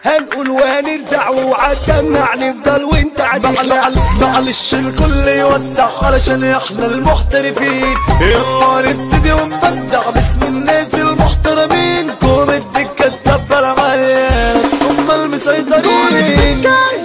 هنقول وهنرزع وعالدمع نفضل وانت عديخلع معلش الكل يوسع علشان احنا المحترفين يلا نبتدي ونبدع باسم الناس المحترمين كوم الدكة تدبر على ناس هم المسيطرين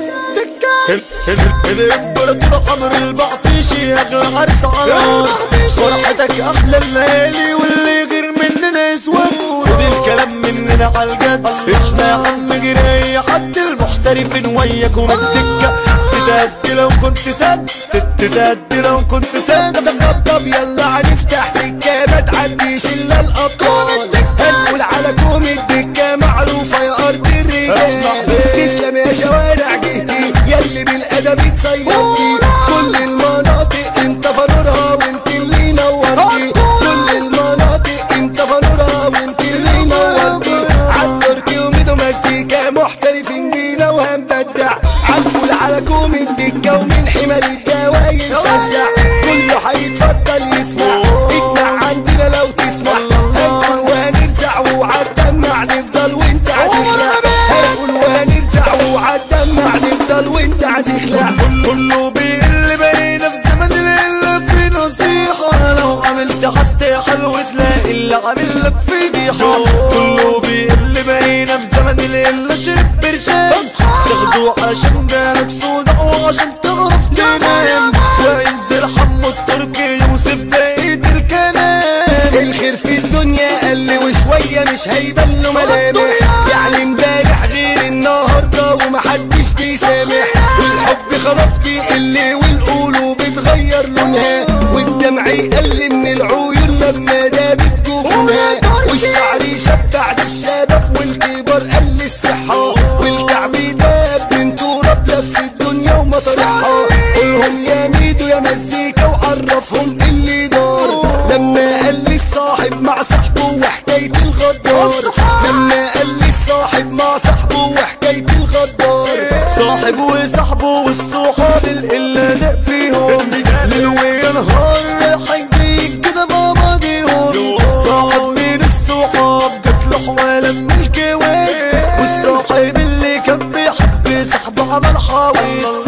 الامبراطور عمرو البعطيشي اغلى عرس على فرحتك احلى الليالي واللي غير مننا يسود خد الكلام مننا على الجد احنا يا عم جراي حتى المحترفين وياكم الدكه تتهدي لو كنت سد تتهدي لو كنت سد طب طب يلا هنفتح سكة ما تعديش الا الابطال هنقول على كوم الدكة معروفة يا ارض الرجال تسلم يا شوارع جهتي يلي بالادب تصيدتي كل المناطق انت فنورها وانت اللي نورتي كل المناطق انت فنورها وانت اللي نورتي عالتركي وميدو مزيكا محترفين جينا وهنبدع هنقول على كوم الدكة ومن حمل الدواء يتفزع كله هيتفضل يسمع اسمع عندنا لو تسمع هنقول وهنرزع وعالدمع نفضل وانت هتخلع هنقول وهنرزع وعالدمع نفضل وانت هتخلع كله بيقل بقينا في زمن اللي في نصيحة لو عملت حتى حلو تلاقي اللي عامل لك فضيحة كله بيقل بقينا في زمن اللي شرب برشام تاخده عشان بالك صدع وعشان تعرف تنام وينزل حمو التركي يوسف بقية الكلام الخير في الدنيا قل وشوية مش هيبان له ملامح يعني امبارح غير النهاردة ومحدش بيسامح والحب خلاص بيقل والقلوب بتغير لونها والدمع يقل من العيون لما دابت جفونها والشعر يشبع للشباب والكبار قل الصحة والكعب داب من تراب لف الدنيا ومطرحها قولهم يا ميدو يا مزيكا وعرفهم اللي دار لما قال لي الصاحب مع صاحبه وحكاية الغدار لما قال لي الصاحب مع صاحبه وحكاية الغدار صاحب وصاحبه والصحاب القلة دق فيهم ليل ونهار رايحين جايين كده مع بعضيهم صاحب من الصحاب جات له حوالي من الكويت والصاحب اللي كان بيحب صاحبه عمل حاوي